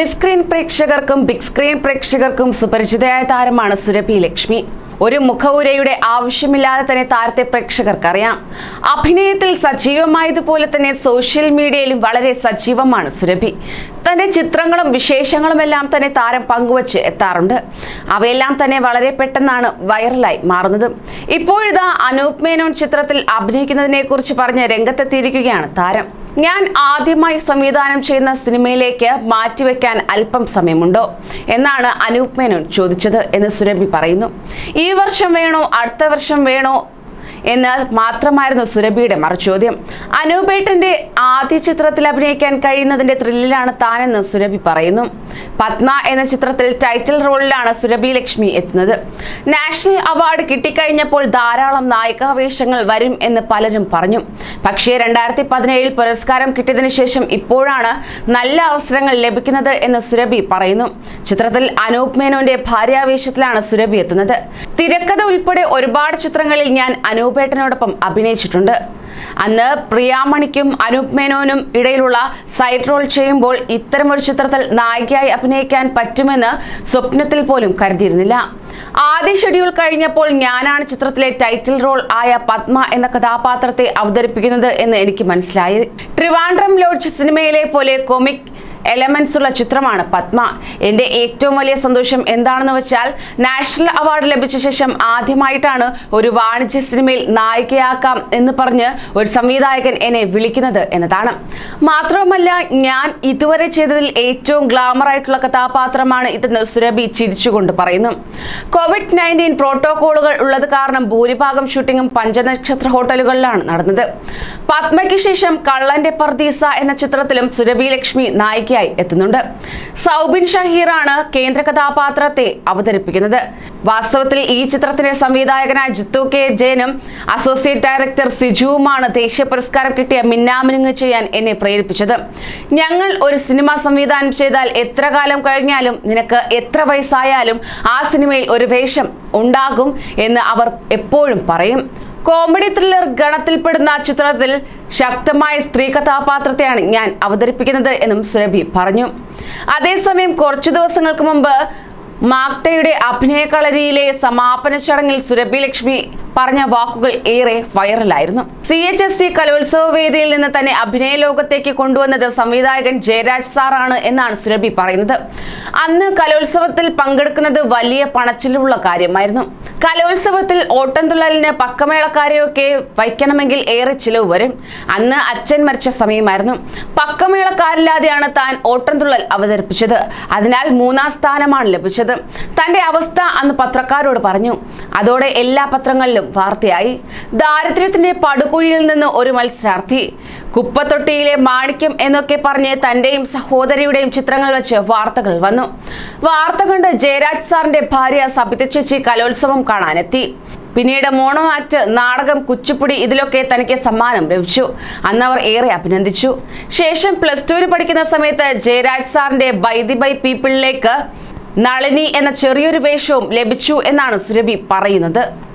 mini screen പ്രേക്ഷകർക്കും big screen പ്രേക്ഷകർക്കും സുപരിചിതയായ താരമാണ് സുരഭി ലക്ഷ്മി ഒരു മുഖവുരയുടെ ആവശ്യമില്ലാതെ തന്നെ താരത്തെ പ്രേക്ഷകർക്കറിയാം അഭിനയത്തിൽ സജീവമായതുപോലെ തന്നെ സോഷ്യൽ മീഡിയയിലും വളരെ സജീവമാണ് സുരഭി തന്റെ ചിത്രങ്ങളും വിശേഷങ്ങളുമെല്ലാം തന്നെ താരം പങ്കുവച്ച് എത്താറുണ്ട് അവയെല്ലാം തന്നെ വളരെ പെട്ടെന്നാണ് വൈറലായി മാറുന്നത് ഇപ്പോഴിതാ അനൂപ് മേനോൻ ചിത്രത്തിൽ അഭിനയിക്കുന്നതിനെ കുറിച്ച് പറഞ്ഞ് രംഗത്തെത്തിയിരിക്കുകയാണ് താരം ഞാൻ ആദ്യമായി സംവിധാനം ചെയ്യുന്ന സിനിമയിലേക്ക് മാറ്റിവെക്കാൻ അല്പം സമയമുണ്ടോ എന്നാണ് അനൂപ് മേനോൻ ചോദിച്ചത് എന്ന് സുരഭി പറയുന്നു ഈ വർഷം വേണോ അടുത്ത വർഷം വേണോ എന്ന് മാത്രമായിരുന്നു സുരഭിയുടെ മറുചോദ്യം അനൂപേട്ടന്റെ ആദ്യ ചിത്രത്തിൽ അഭിനയിക്കാൻ കഴിയുന്നതിന്റെ ത്രില്ലിലാണ് താനെന്ന് സുരഭി പറയുന്നു പത്മ എന്ന ചിത്രത്തിൽ ടൈറ്റിൽ റോളിലാണ് സുരഭി ലക്ഷ്മി എത്തുന്നത് നാഷണൽ അവാർഡ് കിട്ടിക്കഴിഞ്ഞപ്പോൾ ധാരാളം നായികാവേഷങ്ങൾ വരും എന്ന് പലരും പറഞ്ഞു പക്ഷേ രണ്ടായിരത്തി പതിനേഴിൽ പുരസ്കാരം കിട്ടിയതിനു ശേഷം ഇപ്പോഴാണ് നല്ല അവസരങ്ങൾ ലഭിക്കുന്നത് എന്ന് സുരഭി പറയുന്നു ചിത്രത്തിൽ അനൂപ് മേനോന്റെ ഭാര്യാവേശത്തിലാണ് സുരഭി എത്തുന്നത് തിരക്കഥ ഉൾപ്പെടെ ഒരുപാട് ചിത്രങ്ങളിൽ ഞാൻ അനൂപേട്ടനോടൊപ്പം അഭിനയിച്ചിട്ടുണ്ട് അന്ന് പ്രിയാമണിക്കും അനൂപ് മേനോനും ഇടയിലുള്ള സൈഡ് റോൾ ചെയ്യുമ്പോൾ ഇത്തരമൊരു ചിത്രത്തിൽ നായികയായി അഭിനയിക്കാൻ പറ്റുമെന്ന് സ്വപ്നത്തിൽ പോലും കരുതിയിരുന്നില്ല ആദ്യ ഷെഡ്യൂൾ കഴിഞ്ഞപ്പോൾ ഞാനാണ് ചിത്രത്തിലെ ടൈറ്റിൽ റോൾ ആയ പത്മ എന്ന കഥാപാത്രത്തെ അവതരിപ്പിക്കുന്നത് എന്ന് എനിക്ക് മനസ്സിലായി ട്രിവാൻഡ്രം ലോഡ്ജ് സിനിമയിലെ പോലെ കൊമിക് എലമെന്റ്സ് ഉള്ള ചിത്രമാണ് പത്മ എൻ്റെ ഏറ്റവും വലിയ സന്തോഷം എന്താണെന്ന് വെച്ചാൽ നാഷണൽ അവാർഡ് ലഭിച്ച ശേഷം ആദ്യമായിട്ടാണ് ഒരു വാണിജ്യ സിനിമയിൽ നായികയാക്കാം എന്ന് പറഞ്ഞ് ഒരു സംവിധായകൻ എന്നെ വിളിക്കുന്നത് എന്നതാണ് മാത്രവുമല്ല ഞാൻ ഇതുവരെ ചെയ്തതിൽ ഏറ്റവും ഗ്ലാമർ ആയിട്ടുള്ള കഥാപാത്രമാണ് ഇതെന്ന് സുരഭി ചിരിച്ചുകൊണ്ട് പറയുന്നു കോവിഡ് നയൻറ്റീൻ പ്രോട്ടോകോളുകൾ ഉള്ളത് കാരണം ഭൂരിഭാഗം ഷൂട്ടിങ്ങും പഞ്ചനക്ഷത്ര ഹോട്ടലുകളിലാണ് നടന്നത് പത്മയ്ക്ക് ശേഷം കള്ളന്റെ പർദീസ എന്ന ചിത്രത്തിലും സുരഭി ലക്ഷ്മി നായികയായി എത്തുന്നുണ്ട് സൗബിൻ ഷഹീറാണ് കേന്ദ്ര കഥാപാത്രത്തെ അവതരിപ്പിക്കുന്നത് വാസ്തവത്തിൽ ഈ ചിത്രത്തിന്റെ സംവിധായകനായ ജിത്തു കെ ജയനും അസോസിയേറ്റ് ഡയറക്ടർ സിജുവുമാണ് ദേശീയ പുരസ്കാരം കിട്ടിയ മിന്നാമിനുങ്ങ് ചെയ്യാൻ എന്നെ പ്രേരിപ്പിച്ചത് ഞങ്ങൾ ഒരു സിനിമ സംവിധാനം ചെയ്താൽ എത്ര കാലം കഴിഞ്ഞാലും നിനക്ക് എത്ര വയസ്സായാലും ആ സിനിമയിൽ ഒരു വേഷം ഉണ്ടാകും എന്ന് അവർ എപ്പോഴും പറയും കോമഡി ത്രില്ലർ ഗണത്തിൽപ്പെടുന്ന ചിത്രത്തിൽ ശക്തമായ സ്ത്രീ കഥാപാത്രത്തെയാണ് ഞാൻ അവതരിപ്പിക്കുന്നത് എന്നും സുരഭി പറഞ്ഞു അതേസമയം കുറച്ചു ദിവസങ്ങൾക്ക് മുമ്പ് മാക്ടയുടെ അഭിനയകളരിയിലെ സമാപന ചടങ്ങിൽ സുരഭി ലക്ഷ്മി പറഞ്ഞ വാക്കുകൾ ഏറെ വൈറലായിരുന്നു സി എച്ച് എസ് സി കലോത്സവ വേദിയിൽ നിന്ന് തന്നെ അഭിനയ ലോകത്തേക്ക് കൊണ്ടുവന്നത് സംവിധായകൻ ജയരാജ് സാറാണ് എന്നാണ് സുരഭി പറയുന്നത് അന്ന് കലോത്സവത്തിൽ പങ്കെടുക്കുന്നത് വലിയ പണച്ചിലുള്ള കാര്യമായിരുന്നു കലോത്സവത്തിൽ ഓട്ടംതുള്ളലിന് പക്കമേളക്കാരെയൊക്കെ വയ്ക്കണമെങ്കിൽ ഏറെ ചിലവ് വരും അന്ന് അച്ഛൻ മരിച്ച സമയമായിരുന്നു പക്കമേളക്കാരില്ലാതെയാണ് താൻ ഓട്ടംതുള്ളൽ അവതരിപ്പിച്ചത് അതിനാൽ മൂന്നാം സ്ഥാനമാണ് ലഭിച്ചത് തന്റെ അവസ്ഥ അന്ന് പത്രക്കാരോട് പറഞ്ഞു അതോടെ എല്ലാ പത്രങ്ങളിലും വാർത്തയായി ദാരിദ്ര്യത്തിന്റെ പടുകുഴിയിൽ നിന്ന് ഒരു മത്സരാർത്ഥി കുപ്പത്തൊട്ടിയിലെ മാണിക്യം എന്നൊക്കെ പറഞ്ഞ് തന്റെയും സഹോദരിയുടെയും ചിത്രങ്ങൾ വെച്ച് വാർത്തകൾ വന്നു വാർത്ത കണ്ട് ജയരാജ് സാറിന്റെ ഭാര്യ സബിത ചേച്ചി കലോത്സവം കാണാനെത്തി പിന്നീട് മോണോ ആക്ട് നാടകം കുച്ചിപ്പുടി ഇതിലൊക്കെ തനിക്ക് സമ്മാനം ലഭിച്ചു അന്ന് അവർ ഏറെ അഭിനന്ദിച്ചു ശേഷം പ്ലസ് ടുവിന് പഠിക്കുന്ന സമയത്ത് ജയരാജ് സാറിന്റെ ബൈ ദി ബൈ പീപ്പിളിലേക്ക് നളിനി എന്ന ചെറിയൊരു വേഷവും ലഭിച്ചു എന്നാണ് സുരഭി പറയുന്നത്